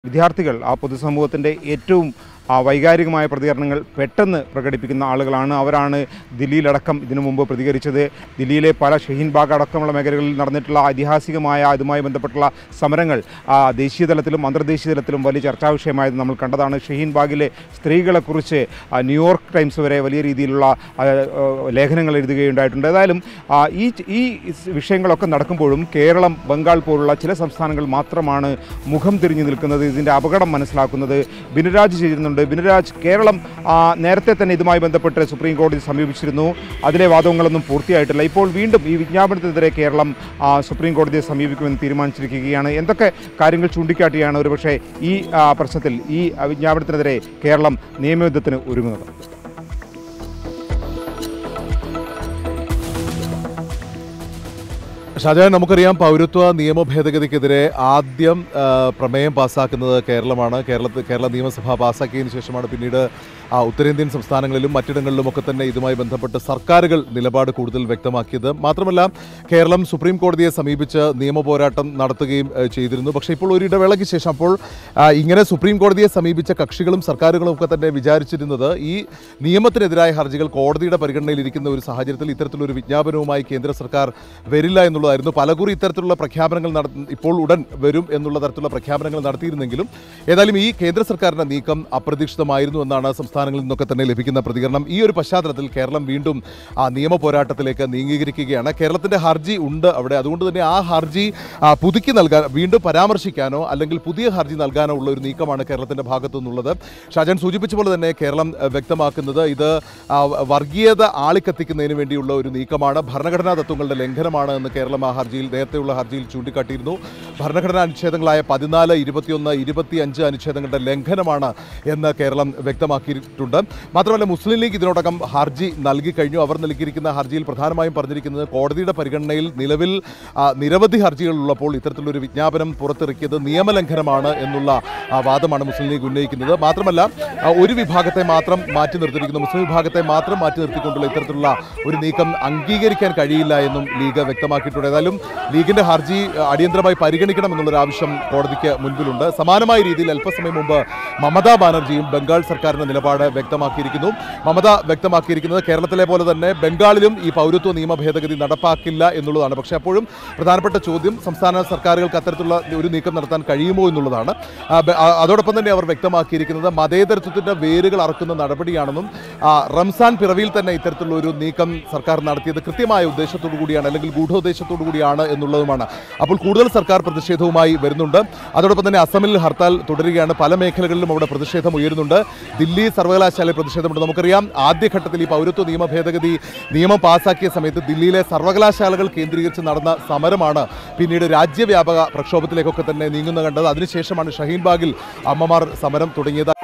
വിദ്യാർത്ഥികൾ ആ പൊതുസമൂഹത്തിൻ്റെ ഏറ്റവും ആ വൈകാരികമായ പ്രതികരണങ്ങൾ പെട്ടെന്ന് പ്രകടിപ്പിക്കുന്ന ആളുകളാണ് അവരാണ് ദില്ലിയിലടക്കം ഇതിനു മുമ്പ് പ്രതികരിച്ചത് ദില്ലിയിലെ പല ഷഹീൻ ബാഗ് അടക്കമുള്ള മേഖലകളിൽ നടന്നിട്ടുള്ള ഐതിഹാസികമായ അതുമായി ബന്ധപ്പെട്ടുള്ള സമരങ്ങൾ ആ, ദേശീയ തലത്തിലും അന്തർദേശീയ തലത്തിലും വലിയ ചർച്ചാ വിഷയമായത് നമ്മൾ കണ്ടതാണ് ഷഹീൻ ബാഗിലെ സ്ത്രീകളെക്കുറിച്ച് ആ, ന്യൂയോർക്ക് ടൈംസ് വരെ വലിയ രീതിയിലുള്ള ആ, ആ, ലേഖനങ്ങൾ എഴുതുകയുണ്ടായിട്ടുണ്ട് ഏതായാലും ആ, ഈ ഈ വിഷയങ്ങളൊക്കെ നടക്കുമ്പോഴും കേരളം ബംഗാൾ പോലുള്ള ചില സംസ്ഥാനങ്ങൾ മാത്രമാണ് മുഖം തിരിഞ്ഞു നിൽക്കുന്നത് ഇതിൻ്റെ അപകടം മനസ്സിലാക്കുന്നത് ബിനുരാജ് ചേരുന്നുണ്ട് ബിനുരാജ് കേരളം ആ, നേരത്തെ തന്നെ ഇതുമായി ബന്ധപ്പെട്ട് സുപ്രീം കോടതി സമീപിച്ചിരുന്നു അതിലെ വാദങ്ങളൊന്നും പൂർത്തിയായിട്ടില്ല ഇപ്പോൾ വീണ്ടും ഈ വിജ്ഞാപനത്തിനെതിരെ കേരളം ആ, സുപ്രീം കോടതിയെ സമീപിക്കുമെന്ന് തീരുമാനിച്ചിരിക്കുകയാണ് എന്തൊക്കെ കാര്യങ്ങൾ ചൂണ്ടിക്കാട്ടിയാണ് ഒരുപക്ഷെ ഈ ആ, പ്രശ്നത്തിൽ ഈ ആ, വിജ്ഞാപനത്തിനെതിരെ കേരളം നിയമയുദ്ധത്തിന് ഒരുങ്ങുന്നത് ഷാജാൻ നമുക്കറിയാം പൗരത്വ നിയമ ഭേദഗതിക്കെതിരെ ആദ്യം ആ, പ്രമേയം പാസ്സാക്കുന്നത് കേരളമാണ് കേരളത്തിൽ കേരള നിയമസഭ പാസ്സാക്കിയതിനു ശേഷമാണ് പിന്നീട് ആ, ഉത്തരേന്ത്യൻ സംസ്ഥാനങ്ങളിലും മറ്റിടങ്ങളിലും ഒക്കെ തന്നെ ഇതുമായി ബന്ധപ്പെട്ട് സർക്കാരുകൾ നിലപാട് കൂടുതൽ വ്യക്തമാക്കിയത് മാത്രമല്ല കേരളം സുപ്രീം കോടതിയെ സമീപിച്ച് നിയമ പോരാട്ടം നടത്തുകയും ഏ, ചെയ്തിരുന്നു പക്ഷേ ഇപ്പോൾ ഒരു ഇടവേളയ്ക്ക് ശേഷം അപ്പോൾ ആ, ഇങ്ങനെ സുപ്രീം കോടതിയെ സമീപിച്ച കക്ഷികളും സർക്കാരുകളും ഒക്കെ തന്നെ വിചാരിച്ചിരുന്നത് ഈ നിയമത്തിനെതിരായ ഹർജികൾ കോടതിയുടെ പരിഗണനയിലിരിക്കുന്ന ഒരു സാഹചര്യത്തിൽ ഇത്തരത്തിലൊരു വിജ്ഞാപനവുമായി കേന്ദ്ര സർക്കാർ വരില്ല എന്നുള്ളതായിരുന്നു പലകുറി ഇത്തരത്തിലുള്ള പ്രഖ്യാപനങ്ങൾ നട ഇപ്പോൾ ഉടൻ വരും എന്നുള്ള തരത്തിലുള്ള പ്രഖ്യാപനങ്ങൾ നടത്തിയിരുന്നെങ്കിലും ഏതായാലും ഈ കേന്ദ്ര സർക്കാരിന്റെ നീക്കം അപ്രതീക്ഷിതമായിരുന്നു എന്നാണ് സംസ്ഥാനങ്ങളിൽ നിന്നൊക്കെ തന്നെ ലഭിക്കുന്ന പ്രതികരണം ഈ ഒരു പശ്ചാത്തലത്തിൽ കേരളം വീണ്ടും ആ നിയമ പോരാട്ടത്തിലേക്ക് നീങ്ങീകരിക്കുകയാണ് കേരളത്തിന്റെ ഹർജി ഉണ്ട് അവിടെ അതുകൊണ്ട് തന്നെ ആ ഹർജി ആ, പുതുക്കി നൽകാൻ വീണ്ടും പരാമർശിക്കാനോ അല്ലെങ്കിൽ പുതിയ ഹർജി നൽകാനോ ഉള്ള ഒരു നീക്കമാണ് കേരളത്തിന്റെ ഭാഗത്തു നിന്നുള്ളത് ഷാജാൻ സൂചിപ്പിച്ച പോലെ തന്നെ കേരളം ആ, വ്യക്തമാക്കുന്നത് ഇത് ആ, വർഗീയത ആളിക്കത്തിക്കുന്നതിന് വേണ്ടിയുള്ള ഒരു നീക്കമാണ് ഭരണഘടനാ തത്വങ്ങളുടെ ലംഘനമാണ് എന്ന് കേരളം ആ ഹർജിയിൽ നേരത്തെയുള്ള ഹർജിയിൽ ചൂണ്ടിക്കാട്ടിയിരുന്നു ഭരണഘടനാ അനുച്ഛേദങ്ങളായ പതിനാല് ഇരുപത്തിയൊന്ന് ഇരുപത്തി അഞ്ച് അനുച്ഛേദങ്ങളുടെ ലംഘനമാണ് എന്ന് കേരളം വ്യക്തമാക്കിയിട്ടുണ്ട് മാത്രമല്ല മുസ്ലിം ലീഗ് ഇതിനോടകം ഹർജി നൽകി കഴിഞ്ഞു അവർ നൽകിയിരിക്കുന്ന ഹർജിയിൽ പ്രധാനമായും പറഞ്ഞിരിക്കുന്നത് കോടതിയുടെ പരിഗണനയിൽ നിലവിൽ ആ, നിരവധി ഹർജികൾ ഉള്ളപ്പോൾ ഇത്തരത്തിലൊരു വിജ്ഞാപനം പുറത്തിറക്കിയത് നിയമലംഘനമാണ് എന്നുള്ള ആ, വാദമാണ് മുസ്ലിം ലീഗ് ഉന്നയിക്കുന്നത് മാത്രമല്ല ആ, ഒരു വിഭാഗത്തെ മാത്രം മാറ്റി നിർത്തിയിരിക്കുന്നു മുസ്ലിം വിഭാഗത്തെ മാത്രം മാറ്റി നിർത്തിക്കൊണ്ടുള്ള ഇത്തരത്തിലുള്ള ഒരു നീക്കം അംഗീകരിക്കാൻ കഴിയില്ല എന്നും ലീഗ് വ്യക്തമാക്കിയിട്ടുണ്ട് ഏതായാലും ലീഗിന്റെ ഹർജി ആ, അടിയന്തരമായി പരിഗണിക്കണം എന്നുള്ളൊരു ആവശ്യം കോടതിക്ക് മുൻപിലുണ്ട് സമാനമായ രീതിയിൽ അല്പസമയം മുമ്പ് മമതാ ബാനർജിയും ബംഗാൾ സർക്കാരിന്റെ നിലപാട് വ്യക്തമാക്കിയിരിക്കുന്നു മമത വ്യക്തമാക്കിയിരിക്കുന്നത് കേരളത്തിലെ പോലെ തന്നെ ബംഗാളിലും ഈ പൗരത്വ നിയമ ഭേദഗതി നടപ്പാക്കില്ല എന്നുള്ളതാണ് പക്ഷേ അപ്പോഴും പ്രധാനപ്പെട്ട ചോദ്യം സംസ്ഥാന സർക്കാരുകൾക്ക് അത്തരത്തിലുള്ള ഒരു നീക്കം നടത്താൻ കഴിയുമോ എന്നുള്ളതാണ് ആ, ബ- ആ, അതോടൊപ്പം തന്നെ അവർ വ്യക്തമാക്കിയിരിക്കുന്നത് മതേതരത്വത്തിന്റെ വേരുകൾ അറക്കുന്ന നടപടിയാണെന്നും ആ, റംസാൻ പിറവിയിൽ തന്നെ ഇത്തരത്തിലുള്ള ഒരു നീക്കം സർക്കാർ നടത്തിയത് കൃത്യമായ ഉദ്ദേശത്തോടു കൂടിയാണ് അല്ലെങ്കിൽ ഗൂഢോദ്ദേശത്തോടു കൂടിയാണ് എന്നുള്ളതുമാണ് അപ്പോൾ കൂടുതൽ സർക്കാർ പ്രതിഷേധവുമായി വരുന്നുണ്ട് അതോടൊപ്പം തന്നെ അസമിൽ ഹർത്താൽ തുടരുകയാണ് പല മേഖലകളിലും അവിടെ പ്രതിഷേധം ഉയരുന്നുണ്ട് ദില്ലി സർവകലാശാലയിൽ പ്രതിഷേധമുണ്ട് നമുക്കറിയാം ആദ്യഘട്ടത്തിൽ ഈ പൗരത്വ നിയമ ഭേദഗതി നിയമം പാസാക്കിയ സമയത്ത് ദില്ലിയിലെ സർവകലാശാലകൾ കേന്ദ്രീകരിച്ച് നടന്ന സമരമാണ് പിന്നീട് രാജ്യവ്യാപക പ്രക്ഷോഭത്തിലേക്കൊക്കെ തന്നെ നീങ്ങുന്ന കണ്ടത് അതിനുശേഷമാണ് ഷഹീൻ ബാഗിൽ അമ്മമാർ സമരം തുടങ്ങിയത്